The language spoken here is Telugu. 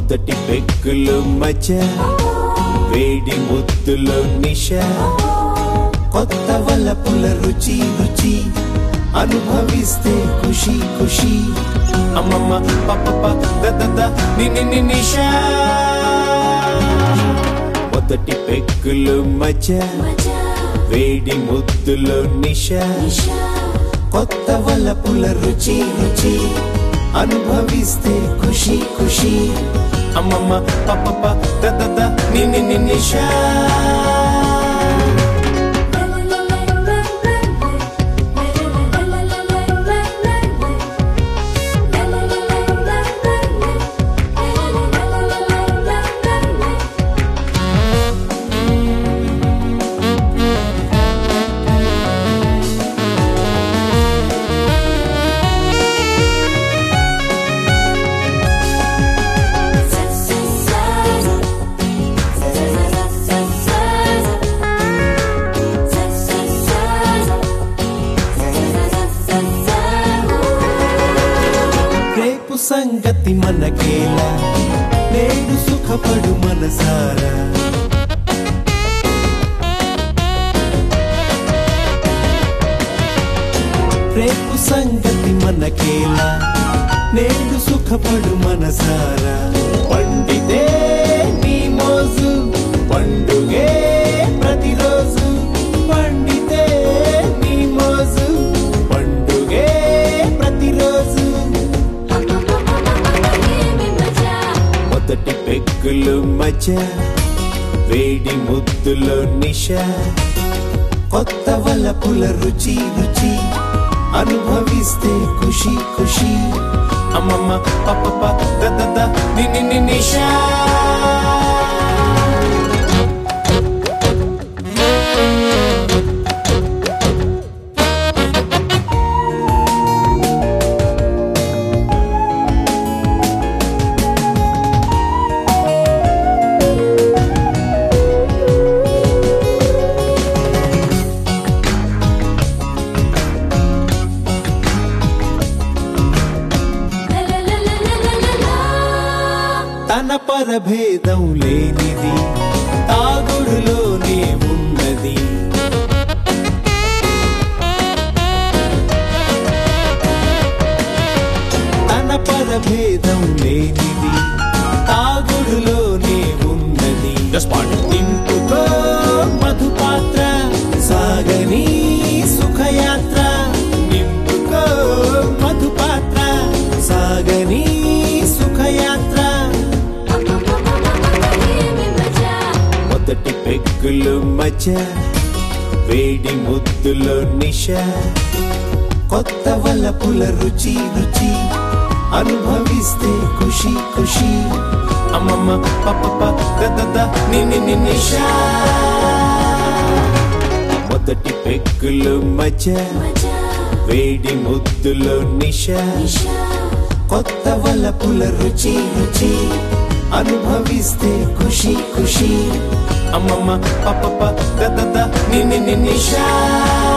మొదటి పెక్కులు మజ వేడి ముద్దులో నిష కొత్త వలపుల రుచి రుచి అనుభవిస్తే ఖుషి ఖుషి అమ్మమ్మ పప్ప దద నిని ని నిషా మొదటి పెక్కులు మజ వేడి ముద్దులో నిష కొత్త వలపుల రుచి రుచి అనుభవిస్తే ఖుషి ఖుషి అమ్మమ్మ పప్ప దద నిని ని నిషా రేపు సంగతి మనకేలా నేడు సుఖపడు మనసారా రేపు సంగతి మనకేలా నేడు సుఖపడు మనసారా పండితే నీ మోజు పండుగే ప్రతిరోజు పండితే నీ మోజు పండుగే ప్రతిరోజు మొదటి పెగ్గులు మజ వేడి ముద్దులో నిష కొత్త వలపుల రుచి రుచి అనుభవిస్తే ఖుషి ఖుషి అమ్మమ్మ పప్ప దద నిని ని నిషా తన పరభేదం లేనిది తాగుడులోనే ఉన్నది తన పరభేదం లేనిది తాగుడులోనే ఉన్నది నింపుకో మధుపాత్ర సాగని సుఖయాత్ర నింపుకో మధుపాత్ర సాగని సుఖయాత్ర మొదటి పెగ్గులు మజ వేడి ముద్దులో నిష కొత్త వలపుల రుచి రుచి అనుభవిస్తే ఖుషి ఖుషి అమ్మమ్మ పప్ప దద నిని ని నిషా మొదటి పెగ్గులు మజ వేడి ముద్దులో నిష కొత్త వలపుల రుచి రుచి అనుభవిస్తే ఖుషి ఖుషి అమ్మమ్మ పప్ప దద నిని ని నిషా